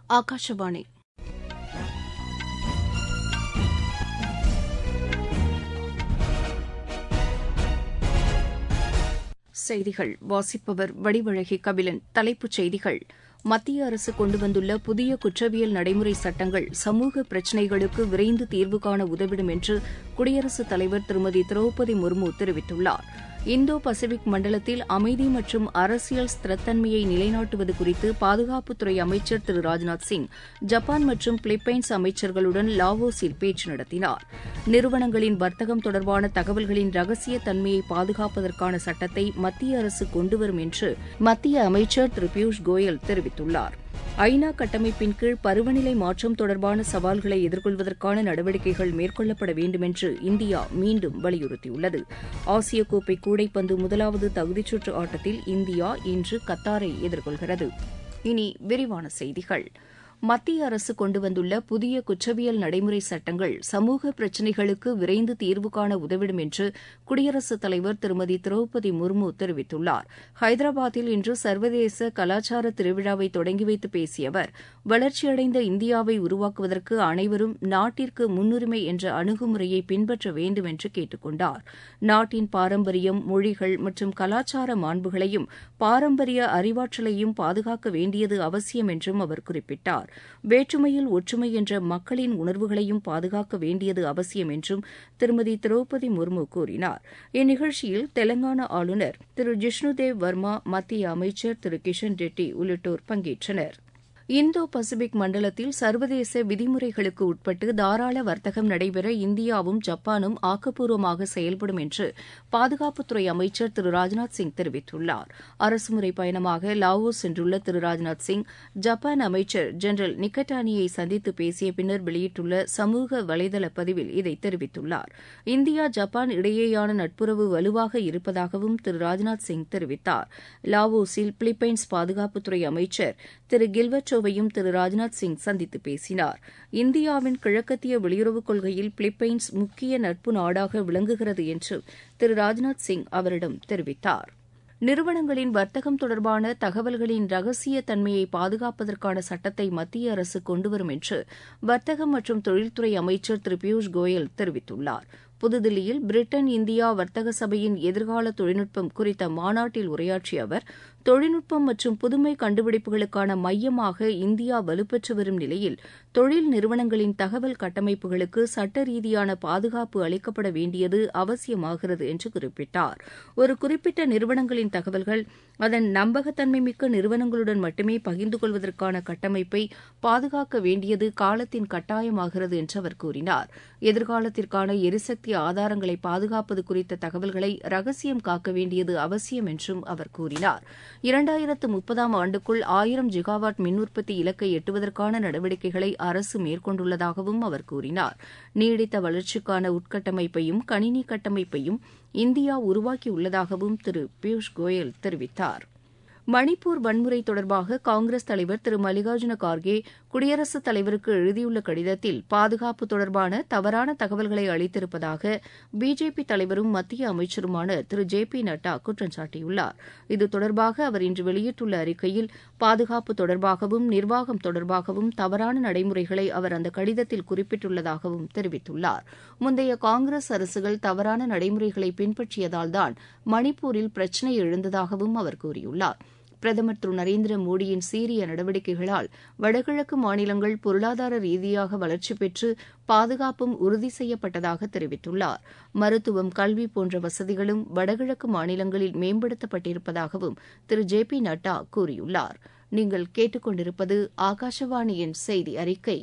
ஆகாஷவாணி செய்திகள் வாசிப்பவர் வடிவழகி கபிலன் தலைப்புச் செய்திகள் மத்திய அரசு கொண்டு வந்துள்ள புதிய குற்றவியல் நடைமுறை சட்டங்கள் சமூக பிரச்சினைகளுக்கு விரைந்து தீர்வு காண உதவிடும் என்று குடியரசுத் தலைவர் திருமதி திரௌபதி முர்மு தெரிவித்துள்ளார் இந்தோ பசிபிக் மண்டலத்தில் அமைதி மற்றும் அரசியல் ஸ்திரத்தன்மையை நிலைநாட்டுவது குறித்து பாதுகாப்புத்துறை அமைச்சர் திரு ராஜ்நாத் சிங் ஜப்பான் மற்றும் பிலிப்பைன்ஸ் அமைச்சர்களுடன் லாவோஸில் பேச்சு நடத்தினார் நிறுவனங்களின் வர்த்தகம் தொடர்பான தகவல்களின் ரகசிய தன்மையை பாதுகாப்பதற்கான சட்டத்தை மத்திய அரசு கொண்டுவரும் என்று மத்திய அமைச்சர் திரு பியூஷ் கோயல் தெரிவித்துள்ளார் ஐநா கட்டமைப்பின் கீழ் பருவநிலை மாற்றம் தொடர்பான சவால்களை எதிர்கொள்வதற்கான நடவடிக்கைகள் மேற்கொள்ளப்பட வேண்டுமென்று இந்தியா மீண்டும் வலியுறுத்தியுள்ளது ஆசிய கோப்பை கூடைப்பந்து முதலாவது தகுதிச்சுற்று ஆட்டத்தில் இந்தியா இன்று கத்தாரை எதிர்கொள்கிறது இனி விரிவான செய்திகள் மத்திய அரசு கொண்டு வந்துள்ள புதிய குற்றவியல் நடைமுறை சட்டங்கள் சமூக பிரச்சினைகளுக்கு விரைந்து தீர்வு காண உதவிடும் என்று குடியரசுத் தலைவர் திருமதி திரௌபதி முர்மு தெரிவித்துள்ளார் ஹைதராபாத்தில் இன்று சர்வதேச கலாச்சார திருவிழாவை தொடங்கி வைத்து பேசிய அவர் வளர்ச்சியடைந்த இந்தியாவை உருவாக்குவதற்கு அனைவரும் நாட்டிற்கு முன்னுரிமை என்ற அணுகுமுறையை பின்பற்ற வேண்டும் என்று கேட்டுக் கொண்டார் நாட்டின் பாரம்பரியம் மொழிகள் மற்றும் கலாச்சார மாண்புகளையும் பாரம்பரிய அறிவாற்றலையும் பாதுகாக்க வேண்டியது அவசியம் என்றும் அவர் குறிப்பிட்டார் வேற்றுமையில் ஒற்றுமை என்ற மக்களின் உணர்வுகளையும் பாதுகாக்க வேண்டியது அவசியம் என்றும் திருமதி திரௌபதி முர்மு கூறினார் இந்நிகழ்ச்சியில் தெலங்கானா ஆளுநர் திரு ஜிஷ்ணுதேவ் வர்மா மத்திய அமைச்சர் திரு கிஷன் ரெட்டி உள்ளிட்டோர் பங்கேற்றனர் இந்தோ பசிபிக் மண்டலத்தில் சர்வதேச விதிமுறைகளுக்கு உட்பட்டு தாராள வர்த்தகம் நடைபெற இந்தியாவும் ஜப்பானும் ஆக்கப்பூர்வமாக செயல்படும் என்று பாதுகாப்புத்துறை அமைச்சர் திரு ராஜ்நாத் சிங் தெரிவித்துள்ளார் அரசுமுறை பயணமாக லாவோஸ் சென்றுள்ள திரு ராஜ்நாத் சிங் ஜப்பான் அமைச்சர் ஜெனரல் நிக்கட்டானியை சந்தித்து பேசிய பின்னர் வெளியிட்டுள்ள சமூக வலைதள பதிவில் இதை தெரிவித்துள்ளார் இந்தியா ஜப்பான் இடையேயான நட்புறவு வலுவாக இருப்பதாகவும் திரு ராஜ்நாத் சிங் தெரிவித்தார் லாவோஸில் பிலிப்பைன்ஸ் பாதுகாப்புத்துறை அமைச்சர் திரு கில்வர்டோவையும் திரு ராஜ்நாத் சிங் சந்தித்து பேசினார் இந்தியாவின் கிழக்கத்திய வெளியுறவுக் கொள்கையில் பிலிப்பைன்ஸ் முக்கிய நட்பு நாடாக விளங்குகிறது என்று திரு ராஜ்நாத் சிங் அவரிடம் தெரிவித்தார் நிறுவனங்களின் வர்த்தகம் தொடர்பான தகவல்களின் ரகசிய தன்மையை பாதுகாப்பதற்கான சட்டத்தை மத்திய அரசு கொண்டுவரும் என்று வர்த்தகம் மற்றும் தொழில்துறை அமைச்சர் திரு பியூஷ் கோயல் தெரிவித்துள்ளார் புதுதில்லியில் பிரிட்டன் இந்தியா வர்த்தக சபையின் எதிர்கால தொழில்நுட்பம் குறித்த மாநாட்டில் உரையாற்றிய அவர் தொழில்நுட்பம் மற்றும் புதுமை கண்டுபிடிப்புகளுக்கான மையமாக இந்தியா வலுப்பெற்று வரும் நிலையில் தொழில் நிறுவனங்களின் தகவல் கட்டமைப்புகளுக்கு சட்ட ரீதியான பாதுகாப்பு அளிக்கப்பட வேண்டியது அவசியமாகிறது என்று குறிப்பிட்டார் ஒரு குறிப்பிட்ட நிறுவனங்களின் தகவல்கள் அதன் நம்பகத்தன்மை மிக்க நிறுவனங்களுடன் மட்டுமே பகிர்ந்து கொள்வதற்கான கட்டமைப்பை பாதுகாக்க வேண்டியது காலத்தின் கட்டாயமாகிறது என்று அவர் கூறினார் எதிர்காலத்திற்கான எரிசக்தி ஆதாரங்களை பாதுகாப்பது குறித்த தகவல்களை ரகசியம் காக்க வேண்டியது அவசியம் என்றும் அவர் கூறினார் இரண்டாயிரத்து முப்பதாம் ஆண்டுக்குள் ஆயிரம் ஜிகாவாட் மின் உற்பத்தி இலக்கை எட்டுவதற்கான நடவடிக்கைகளை அரசு மேற்கொண்டுள்ளதாகவும் அவர் கூறினார் நீடித்த வளர்ச்சிக்கான உட்கட்டமைப்பையும் கணினி கட்டமைப்பையும் இந்தியா உருவாக்கியுள்ளதாகவும் திரு பியூஷ் கோயல் தெரிவித்தார் மணிப்பூர் வன்முறை தொடர்பாக காங்கிரஸ் தலைவர் திரு மல்லிகார்ஜுன கார்கே குடியரசுத் தலைவருக்கு எழுதியுள்ள கடிதத்தில் பாதுகாப்பு தொடர்பான தவறான தகவல்களை அளித்திருப்பதாக பிஜேபி தலைவரும் மத்திய அமைச்சருமான திரு ஜே பி நட்டா குற்றம் சாட்டியுள்ளார் இது தொடர்பாக அவர் இன்று வெளியிட்டுள்ள அறிக்கையில் பாதுகாப்பு தொடர்பாகவும் நிர்வாகம் தொடர்பாகவும் தவறான நடைமுறைகளை அவர் அந்த கடிதத்தில் குறிப்பிட்டுள்ளதாகவும் தெரிவித்துள்ளார் முந்தைய காங்கிரஸ் அரசுகள் தவறான நடைமுறைகளை பின்பற்றியதால்தான் மணிப்பூரில் பிரச்சினை எழுந்ததாகவும் அவர் கூறியுள்ளார் பிரதமர் திரு நரேந்திர மோடியின் சீரிய நடவடிக்கைகளால் வடகிழக்கு மாநிலங்கள் பொருளாதார ரீதியாக வளர்ச்சி பெற்று பாதுகாப்பும் உறுதி செய்யப்பட்டதாக தெரிவித்துள்ளார் மருத்துவம் கல்வி போன்ற வசதிகளும் வடகிழக்கு மாநிலங்களில் மேம்படுத்தப்பட்டிருப்பதாகவும் திரு ஜே பி நட்டா கூறியுள்ளார் நீங்கள் கேட்டுக்கொண்டிருப்பது ஆகாஷவாணியின் செய்தி அறிக்கை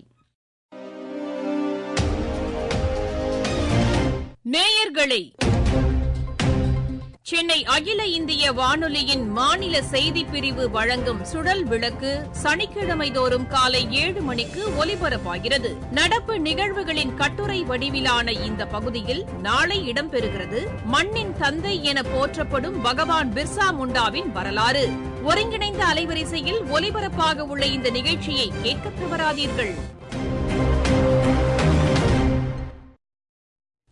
நேயர்களே சென்னை அகில இந்திய வானொலியின் மாநில செய்திப் பிரிவு வழங்கும் சுடல் விளக்கு சனிக்கிழமை தோறும் காலை ஏழு மணிக்கு ஒலிபரப்பாகிறது நடப்பு நிகழ்வுகளின் கட்டுரை வடிவிலான இந்த பகுதியில் நாளை இடம்பெறுகிறது மண்ணின் தந்தை என போற்றப்படும் பகவான் பிர்சா முண்டாவின் வரலாறு ஒருங்கிணைந்த அலைவரிசையில் ஒலிபரப்பாக உள்ள இந்த நிகழ்ச்சியை கேட்க தவறாதீர்கள்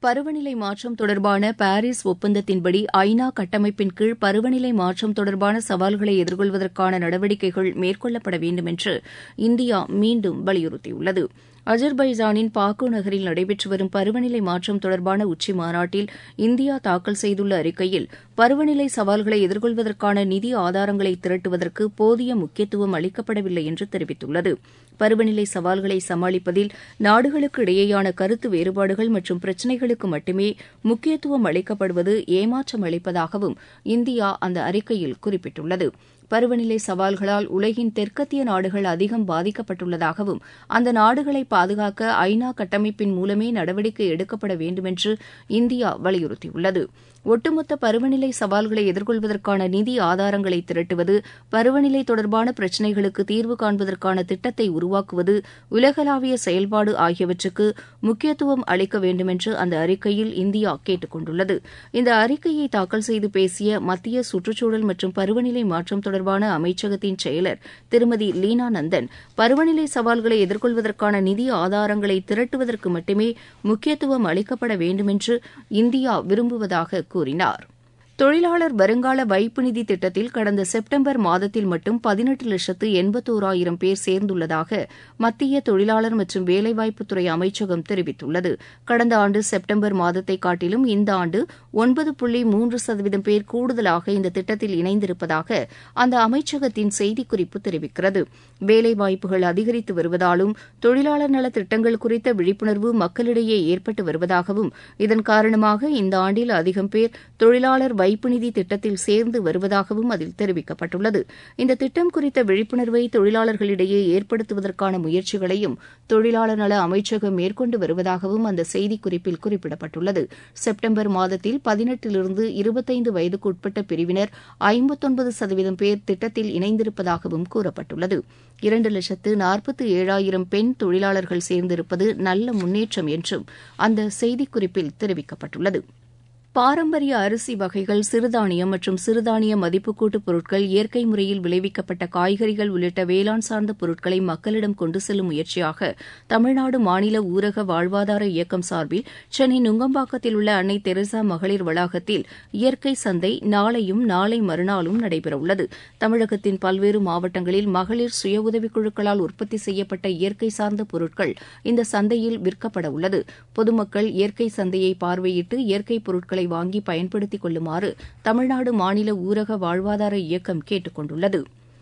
பருவநிலை மாற்றம் தொடர்பான பாரிஸ் ஒப்பந்தத்தின்படி ஐநா கட்டமைப்பின் கீழ் பருவநிலை மாற்றம் தொடர்பான சவால்களை எதிர்கொள்வதற்கான நடவடிக்கைகள் மேற்கொள்ளப்பட வேண்டும் என்று இந்தியா மீண்டும் வலியுறுத்தியுள்ளது அஜர்பைஜானின் பாக்கு நகரில் நடைபெற்று வரும் பருவநிலை மாற்றம் தொடர்பான உச்சி மாநாட்டில் இந்தியா தாக்கல் செய்துள்ள அறிக்கையில் பருவநிலை சவால்களை எதிர்கொள்வதற்கான நிதி ஆதாரங்களை திரட்டுவதற்கு போதிய முக்கியத்துவம் அளிக்கப்படவில்லை என்று தெரிவித்துள்ளது பருவநிலை சவால்களை சமாளிப்பதில் நாடுகளுக்கு இடையேயான கருத்து வேறுபாடுகள் மற்றும் பிரச்சினைகளுக்கு மட்டுமே முக்கியத்துவம் அளிக்கப்படுவது ஏமாற்றம் அளிப்பதாகவும் இந்தியா அந்த அறிக்கையில் குறிப்பிட்டுள்ளது பருவநிலை சவால்களால் உலகின் தெற்கத்திய நாடுகள் அதிகம் பாதிக்கப்பட்டுள்ளதாகவும் அந்த நாடுகளை பாதுகாக்க ஐநா கட்டமைப்பின் மூலமே நடவடிக்கை எடுக்கப்பட வேண்டுமென்று இந்தியா வலியுறுத்தியுள்ளது ஒட்டுமொத்த பருவநிலை சவால்களை எதிர்கொள்வதற்கான நிதி ஆதாரங்களை திரட்டுவது பருவநிலை தொடர்பான பிரச்சினைகளுக்கு தீர்வு காண்பதற்கான திட்டத்தை உருவாக்குவது உலகளாவிய செயல்பாடு ஆகியவற்றுக்கு முக்கியத்துவம் அளிக்க வேண்டுமென்று அந்த அறிக்கையில் இந்தியா கேட்டுக் கொண்டுள்ளது இந்த அறிக்கையை தாக்கல் செய்து பேசிய மத்திய சுற்றுச்சூழல் மற்றும் பருவநிலை மாற்றம் தொடர்பான அமைச்சகத்தின் செயலர் திருமதி லீனா நந்தன் பருவநிலை சவால்களை எதிர்கொள்வதற்கான நிதி ஆதாரங்களை திரட்டுவதற்கு மட்டுமே முக்கியத்துவம் அளிக்கப்பட வேண்டுமென்று இந்தியா விரும்புவதாக கூறினார் தொழிலாளர் வருங்கால வைப்பு நிதி திட்டத்தில் கடந்த செப்டம்பர் மாதத்தில் மட்டும் பதினெட்டு லட்சத்து எண்பத்தோராயிரம் பேர் சேர்ந்துள்ளதாக மத்திய தொழிலாளர் மற்றும் வேலைவாய்ப்புத்துறை அமைச்சகம் தெரிவித்துள்ளது கடந்த ஆண்டு செப்டம்பர் மாதத்தை காட்டிலும் இந்த ஆண்டு ஒன்பது புள்ளி மூன்று சதவீதம் பேர் கூடுதலாக இந்த திட்டத்தில் இணைந்திருப்பதாக அந்த அமைச்சகத்தின் செய்திக்குறிப்பு தெரிவிக்கிறது வேலைவாய்ப்புகள் அதிகரித்து வருவதாலும் தொழிலாளர் நல திட்டங்கள் குறித்த விழிப்புணர்வு மக்களிடையே ஏற்பட்டு வருவதாகவும் இதன் காரணமாக இந்த ஆண்டில் அதிகம் பேர் தொழிலாளர் வைப்பு நிதி திட்டத்தில் சேர்ந்து வருவதாகவும் அதில் தெரிவிக்கப்பட்டுள்ளது இந்த திட்டம் குறித்த விழிப்புணர்வை தொழிலாளர்களிடையே ஏற்படுத்துவதற்கான முயற்சிகளையும் தொழிலாளர் நல அமைச்சகம் மேற்கொண்டு வருவதாகவும் அந்த செய்திக்குறிப்பில் குறிப்பிடப்பட்டுள்ளது செப்டம்பர் மாதத்தில் பதினெட்டிலிருந்து இருபத்தைந்து வயதுக்கு உட்பட்ட பிரிவினர் ஐம்பத்தொன்பது சதவீதம் பேர் திட்டத்தில் இணைந்திருப்பதாகவும் கூறப்பட்டுள்ளது இரண்டு லட்சத்து நாற்பத்தி ஏழாயிரம் பெண் தொழிலாளர்கள் சேர்ந்திருப்பது நல்ல முன்னேற்றம் என்றும் அந்த செய்திக்குறிப்பில் தெரிவிக்கப்பட்டுள்ளது பாரம்பரிய அரிசி வகைகள் சிறுதானியம் மற்றும் சிறுதானிய மதிப்புக்கூட்டு பொருட்கள் இயற்கை முறையில் விளைவிக்கப்பட்ட காய்கறிகள் உள்ளிட்ட வேளாண் சார்ந்த பொருட்களை மக்களிடம் கொண்டு செல்லும் முயற்சியாக தமிழ்நாடு மாநில ஊரக வாழ்வாதார இயக்கம் சார்பில் சென்னை நுங்கம்பாக்கத்தில் உள்ள அன்னை தெரசா மகளிர் வளாகத்தில் இயற்கை சந்தை நாளையும் நாளை மறுநாளும் நடைபெறவுள்ளது தமிழகத்தின் பல்வேறு மாவட்டங்களில் மகளிர் சுய உதவிக் குழுக்களால் உற்பத்தி செய்யப்பட்ட இயற்கை சார்ந்த பொருட்கள் இந்த சந்தையில் விற்கப்பட உள்ளது பொதுமக்கள் இயற்கை சந்தையை பார்வையிட்டு இயற்கை பொருட்களை பொருட்களை வாங்கி பயன்படுத்திக் கொள்ளுமாறு தமிழ்நாடு மாநில ஊரக வாழ்வாதார இயக்கம் கேட்டுக் கொண்டுள்ளது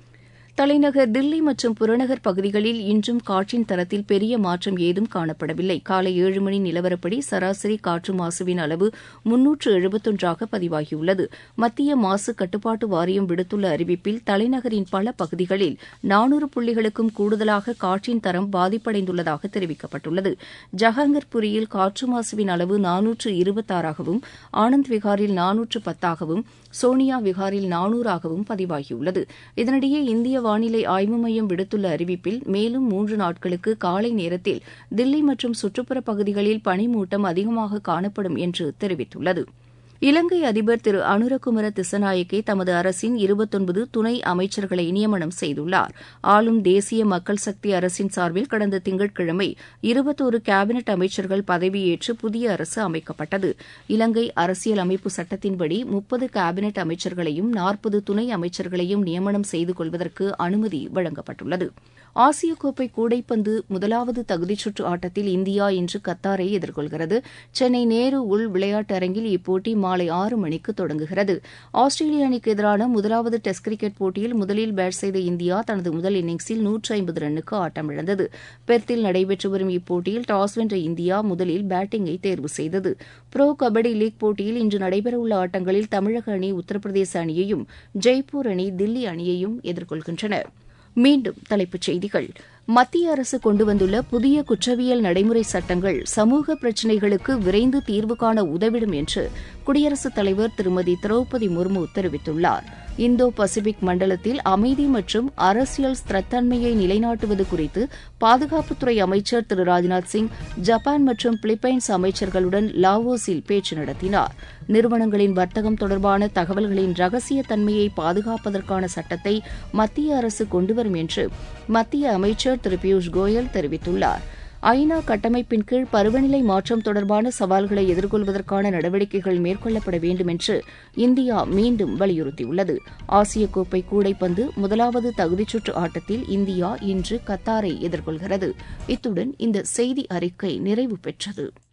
தலைநகர் தில்லி மற்றும் புறநகர் பகுதிகளில் இன்றும் காற்றின் தரத்தில் பெரிய மாற்றம் ஏதும் காணப்படவில்லை காலை ஏழு மணி நிலவரப்படி சராசரி காற்று மாசுவின் அளவு முன்னூற்று எழுபத்தொன்றாக பதிவாகியுள்ளது மத்திய மாசு கட்டுப்பாட்டு வாரியம் விடுத்துள்ள அறிவிப்பில் தலைநகரின் பல பகுதிகளில் நானூறு புள்ளிகளுக்கும் கூடுதலாக காற்றின் தரம் பாதிப்படைந்துள்ளதாக தெரிவிக்கப்பட்டுள்ளது ஜஹாங்கர்புரியில் காற்று மாசுவின் அளவு நானூற்று இருபத்தாறாகவும் ஆனந்த் விகாரில் நானூற்று பத்தாகவும் சோனியா விகாரில் நானூறாகவும் பதிவாகியுள்ளது இதனிடையே இந்திய வானிலை ஆய்வு மையம் விடுத்துள்ள அறிவிப்பில் மேலும் மூன்று நாட்களுக்கு காலை நேரத்தில் தில்லி மற்றும் சுற்றுப்புற பகுதிகளில் பனிமூட்டம் அதிகமாக காணப்படும் என்று தெரிவித்துள்ளது இலங்கை அதிபர் திரு அனுரகுமர திசநாயக்கே தமது அரசின் இருபத்தொன்பது துணை அமைச்சர்களை நியமனம் செய்துள்ளார் ஆளும் தேசிய மக்கள் சக்தி அரசின் சார்பில் கடந்த திங்கட்கிழமை இருபத்தோரு கேபினெட் அமைச்சர்கள் பதவியேற்று புதிய அரசு அமைக்கப்பட்டது இலங்கை அரசியல் அமைப்பு சட்டத்தின்படி முப்பது கேபினெட் அமைச்சர்களையும் நாற்பது துணை அமைச்சர்களையும் நியமனம் செய்து கொள்வதற்கு அனுமதி வழங்கப்பட்டுள்ளது ஆசிய கோப்பை கூடைப்பந்து முதலாவது தகுதிச்சுற்று ஆட்டத்தில் இந்தியா இன்று கத்தாரை எதிர்கொள்கிறது சென்னை நேரு உள் விளையாட்டு அரங்கில் இப்போட்டி மாலை ஆறு மணிக்கு தொடங்குகிறது ஆஸ்திரேலிய அணிக்கு எதிரான முதலாவது டெஸ்ட் கிரிக்கெட் போட்டியில் முதலில் பேட் செய்த இந்தியா தனது முதல் இன்னிங்ஸில் நூற்று ஐம்பது ரன்னுக்கு ஆட்டமிழந்தது பெர்த்தில் நடைபெற்று வரும் இப்போட்டியில் டாஸ் வென்ற இந்தியா முதலில் பேட்டிங்கை தேர்வு செய்தது புரோ கபடி லீக் போட்டியில் இன்று நடைபெறவுள்ள ஆட்டங்களில் தமிழக அணி உத்தரப்பிரதேச அணியையும் ஜெய்ப்பூர் அணி தில்லி அணியையும் எதிர்கொள்கின்றன மீண்டும் தலைப்புச் செய்திகள் மத்திய அரசு கொண்டு வந்துள்ள புதிய குற்றவியல் நடைமுறை சட்டங்கள் சமூக பிரச்சினைகளுக்கு விரைந்து தீர்வு காண உதவிடும் என்று குடியரசுத் தலைவர் திருமதி திரௌபதி முர்மு தெரிவித்துள்ளார் இந்தோ பசிபிக் மண்டலத்தில் அமைதி மற்றும் அரசியல் ஸ்திரத்தன்மையை நிலைநாட்டுவது குறித்து பாதுகாப்புத்துறை அமைச்சர் திரு ராஜ்நாத் சிங் ஜப்பான் மற்றும் பிலிப்பைன்ஸ் அமைச்சர்களுடன் லாவோஸில் பேச்சு நடத்தினார் நிறுவனங்களின் வர்த்தகம் தொடர்பான தகவல்களின் ரகசிய தன்மையை பாதுகாப்பதற்கான சட்டத்தை மத்திய அரசு கொண்டுவரும் என்று மத்திய அமைச்சர் திரு பியூஷ் கோயல் தெரிவித்துள்ளார் ஐநா கட்டமைப்பின் கீழ் பருவநிலை மாற்றம் தொடர்பான சவால்களை எதிர்கொள்வதற்கான நடவடிக்கைகள் மேற்கொள்ளப்பட வேண்டும் என்று இந்தியா மீண்டும் வலியுறுத்தியுள்ளது ஆசிய கோப்பை கூடைப்பந்து முதலாவது தகுதிச்சுற்று ஆட்டத்தில் இந்தியா இன்று கத்தாரை எதிர்கொள்கிறது இத்துடன் இந்த செய்தி அறிக்கை நிறைவு பெற்றது